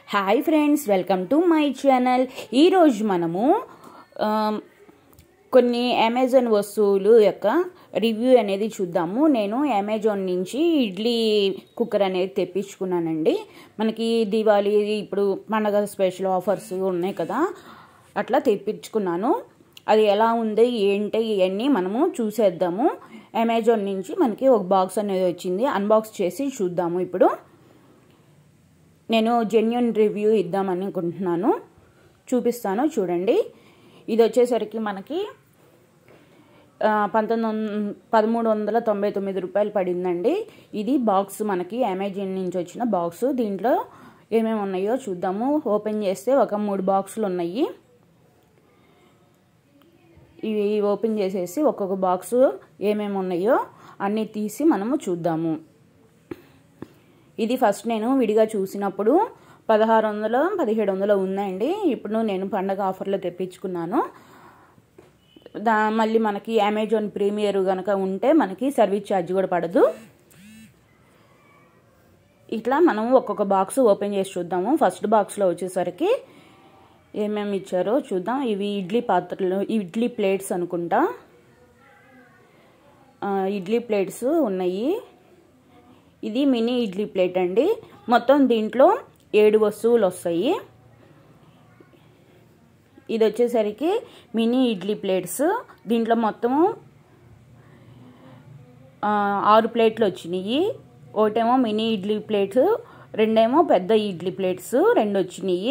hi friends welcome to my channel ఈరోజు మనము ఆ, కొన్ని అమెజాన్ వస్తువులు యొక్క రివ్యూ అనేది చూద్దాము నేను అమెజాన్ నుంచి ఇడ్లీ కుక్కర్ అనేది తెప్పించుకున్నానండి మనకి దివాళీ ఇప్పుడు పండగ స్పెషల్ ఆఫర్స్ ఉన్నాయి కదా అట్లా తెప్పించుకున్నాను అది ఎలా ఉంది ఏంటి ఇవన్నీ మనము చూసేద్దాము అమెజాన్ నుంచి మనకి ఒక బాక్స్ అనేది వచ్చింది అన్బాక్స్ చేసి చూద్దాము ఇప్పుడు నేను జెన్యున్ రివ్యూ ఇద్దామని అనుకుంటున్నాను చూపిస్తాను చూడండి ఇది వచ్చేసరికి మనకి ఆ, పంతొమ్మిది వం- పదమూడు వందల తొంభై తొమ్మిది రూపాయలు పడిందండి ఇది బాక్స్ మనకి అమెజాన్ నుంచి వచ్చిన బాక్స్ దీంట్లో ఏమేమి ఉన్నాయో చూద్దాము ఓపెన్ చేస్తే ఒక మూడు బాక్సులు ఉన్నాయి ఇవి ఓపెన్ చేసేసి ఒక్కొక్క బాక్స్ ఏమేమి ఉన్నాయో అన్నీ తీసి మనము చూద్దాము ఇది ఫస్ట్ నేను విడిగా చూసినప్పుడు పదహారు వందలు పదిహేడు వందలు ఉందండి ఇప్పుడు నేను పండగ ఆఫర్లో తెప్పించుకున్నాను దా మళ్ళీ మనకి అమెజాన్ ప్రీమియర్ కనుక ఉంటే మనకి సర్వీస్ ఛార్జ్ కూడా పడదు ఇట్లా మనం ఒక్కొక్క బాక్స్ ఓపెన్ చేసి చూద్దాము ఫస్ట్ బాక్స్లో వచ్చేసరికి ఏమేమి ఇచ్చారో చూద్దాం ఇవి ఇడ్లీ పాత్రలు ఇడ్లీ ప్లేట్స్ అనుకుంటా ఆ, ఇడ్లీ ప్లేట్స్ ఉన్నాయి ఇది మినీ ఇడ్లీ ప్లేట్ అండి మొత్తం దీంట్లో ఏడు వస్తువులు వస్తాయి ఇది వచ్చేసరికి మినీ ఇడ్లీ ప్లేట్స్ దీంట్లో మొత్తము ఆ, ఆరు ప్లేట్లు వచ్చినాయి ఒకటేమో మినీ ఇడ్లీ ప్లేట్స్ రెండేమో పెద్ద ఇడ్లీ ప్లేట్స్ రెండు వచ్చినాయి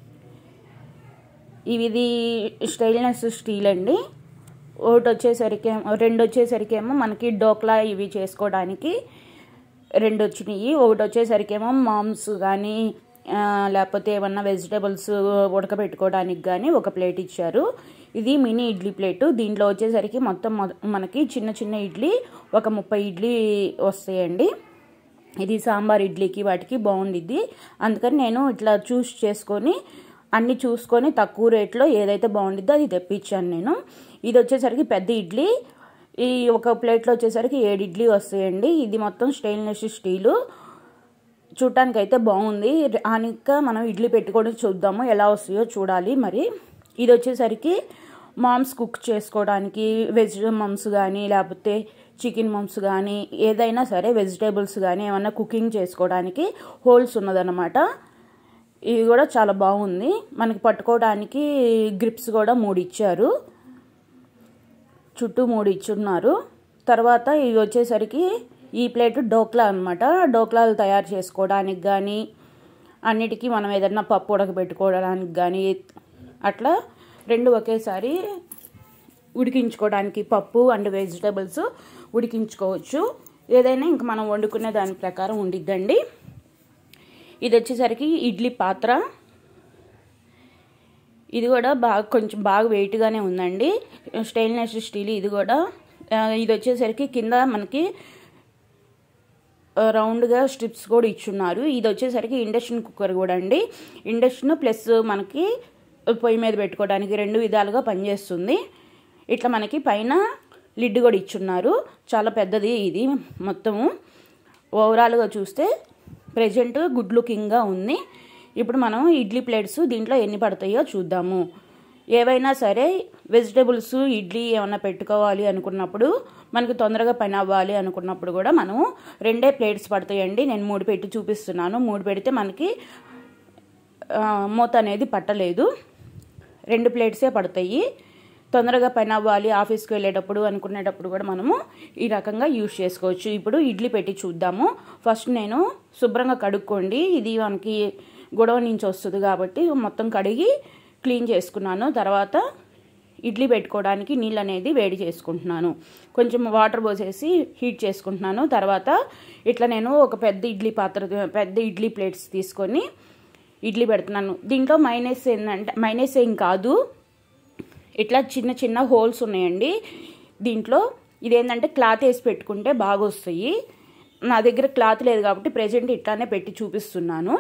ఇవి ఇది స్టెయిన్లెస్ స్టీల్ అండి ఒకటి వచ్చేసరికి రెండు వచ్చేసరికి ఏమో మనకి డోక్లా ఇవి చేసుకోవడానికి రెండు వచ్చినాయి ఒకటి వచ్చేసరికి ఏమో మామ్స్ కానీ ఆ, లేకపోతే ఏమన్నా వెజిటేబుల్స్ ఉడకబెట్టుకోవడానికి కానీ ఒక ప్లేట్ ఇచ్చారు ఇది మినీ ఇడ్లీ ప్లేటు దీంట్లో వచ్చేసరికి మొత్తం మొ- మనకి చిన్న చిన్న ఇడ్లీ ఒక ముప్పై ఇడ్లీ వస్తాయండి ఇది సాంబార్ ఇడ్లీకి వాటికి బాగుండిద్ది అందుకని నేను ఇట్లా చూస్ చేసుకొని అన్ని చూసుకొని తక్కువ రేట్లో ఏదైతే బాగుండిద్దో అది తెప్పించాను నేను ఇది వచ్చేసరికి పెద్ద ఇడ్లీ ఈ ఒక ప్లేట్లో వచ్చేసరికి ఏడు ఇడ్లీ వస్తాయండి ఇది మొత్తం స్టెయిన్లెస్ స్టీలు చూడటానికి అయితే బాగుంది ఆనిక మనం ఇడ్లీ పెట్టుకొని చూద్దాము ఎలా వస్తాయో చూడాలి మరి ఇది వచ్చేసరికి మామ్స్ కుక్ చేసుకోవడానికి వెజ్ మమ్స్ కానీ లేకపోతే చికెన్ మమ్స్ కానీ ఏదైనా సరే వెజిటేబుల్స్ కానీ ఏమన్నా కుకింగ్ చేసుకోవడానికి హోల్స్ ఉన్నదన్నమాట ఇది కూడా చాలా బాగుంది మనకి పట్టుకోవడానికి గ్రిప్స్ కూడా మూడు ఇచ్చారు చుట్టూ మూడు ఇచ్చున్నారు తర్వాత ఇవి వచ్చేసరికి ఈ ప్లేట్ డోక్లా అనమాట డోక్లాలు తయారు చేసుకోవడానికి కానీ అన్నిటికీ మనం ఏదన్నా పప్పు ఉడకబెట్టుకోవడానికి కానీ అట్లా రెండు ఒకేసారి ఉడికించుకోవడానికి పప్పు అండ్ వెజిటబుల్స్ ఉడికించుకోవచ్చు ఏదైనా ఇంక మనం వండుకునే దాని ప్రకారం ఉండిద్దండి ఇది వచ్చేసరికి ఇడ్లీ పాత్ర ఇది కూడా బాగా కొంచెం బాగా వెయిట్గానే ఉందండి స్టెయిన్లెస్ స్టీల్ ఇది కూడా ఆ, ఇది వచ్చేసరికి కింద మనకి ఆ, రౌండ్గా స్ట్రిప్స్ కూడా ఇచ్చున్నారు ఇది వచ్చేసరికి ఇండక్షన్ కుక్కర్ కూడా అండి ఇండక్షన్ ప్లస్ మనకి పొయ్యి మీద పెట్టుకోవడానికి రెండు విధాలుగా పనిచేస్తుంది ఇట్లా మనకి పైన లిడ్ కూడా ఇచ్చున్నారు చాలా పెద్దది ఇది మొత్తము ఓవరాల్గా చూస్తే ప్రజెంట్ గుడ్ లుకింగ్గా ఉంది ఇప్పుడు మనం ఇడ్లీ ప్లేట్స్ దీంట్లో ఎన్ని పడతాయో చూద్దాము ఏవైనా సరే వెజిటేబుల్స్ ఇడ్లీ ఏమైనా పెట్టుకోవాలి అనుకున్నప్పుడు మనకి తొందరగా పని అవ్వాలి అనుకున్నప్పుడు కూడా మనము రెండే ప్లేట్స్ పడతాయండి నేను మూడు పెట్టి చూపిస్తున్నాను మూడు పెడితే మనకి ఆ, మూత అనేది పట్టలేదు రెండు ప్లేట్సే పడతాయి తొందరగా పని అవ్వాలి ఆఫీస్కి వెళ్ళేటప్పుడు అనుకునేటప్పుడు కూడా మనము ఈ రకంగా యూజ్ చేసుకోవచ్చు ఇప్పుడు ఇడ్లీ పెట్టి చూద్దాము ఫస్ట్ నేను శుభ్రంగా కడుక్కోండి ఇది మనకి గొడవ నుంచి వస్తుంది కాబట్టి మొత్తం కడిగి క్లీన్ చేసుకున్నాను తర్వాత ఇడ్లీ పెట్టుకోవడానికి నీళ్ళు అనేది వేడి చేసుకుంటున్నాను కొంచెం వాటర్ పోసేసి హీట్ చేసుకుంటున్నాను తర్వాత ఇట్లా నేను ఒక పెద్ద ఇడ్లీ పాత్ర పెద్ద ఇడ్లీ ప్లేట్స్ తీసుకొని ఇడ్లీ పెడుతున్నాను దీంట్లో మైనస్ ఏంటంటే మైనస్ ఏం కాదు ఇట్లా చిన్న చిన్న హోల్స్ ఉన్నాయండి దీంట్లో ఇదేంటంటే క్లాత్ వేసి పెట్టుకుంటే బాగా వస్తాయి నా దగ్గర క్లాత్ లేదు కాబట్టి ప్రజెంట్ ఇట్లానే పెట్టి చూపిస్తున్నాను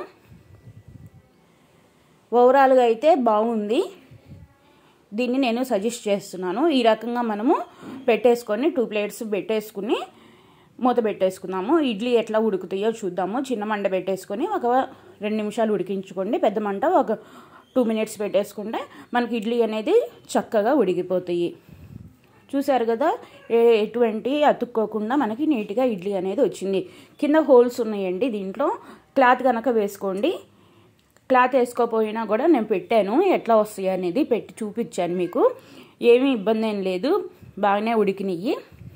ఓవరాల్గా అయితే బాగుంది దీన్ని నేను సజెస్ట్ చేస్తున్నాను ఈ రకంగా మనము పెట్టేసుకొని టూ ప్లేట్స్ పెట్టేసుకుని మూత పెట్టేసుకుందాము ఇడ్లీ ఎట్లా ఉడుకుతాయో చూద్దాము చిన్న మంట పెట్టేసుకొని ఒక రెండు నిమిషాలు ఉడికించుకోండి పెద్ద మంట ఒక టూ మినిట్స్ పెట్టేసుకుంటే మనకి ఇడ్లీ అనేది చక్కగా ఉడికిపోతాయి చూసారు కదా ఎటువంటి అతుక్కోకుండా మనకి నీట్గా ఇడ్లీ అనేది వచ్చింది కింద హోల్స్ ఉన్నాయండి దీంట్లో క్లాత్ కనుక వేసుకోండి క్లాత్ వేసుకోపోయినా కూడా నేను పెట్టాను ఎట్లా వస్తాయి అనేది పెట్టి చూపించాను మీకు ఏమీ ఇబ్బంది ఏం లేదు బాగానే ఉడికినాయి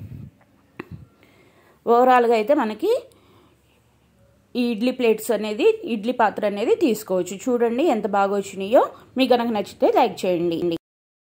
ఓవరాల్గా అయితే మనకి ఈ ఇడ్లీ ప్లేట్స్ అనేది ఇడ్లీ పాత్ర అనేది తీసుకోవచ్చు చూడండి ఎంత బాగా వచ్చినాయో మీకు కనుక నచ్చితే లైక్ చేయండి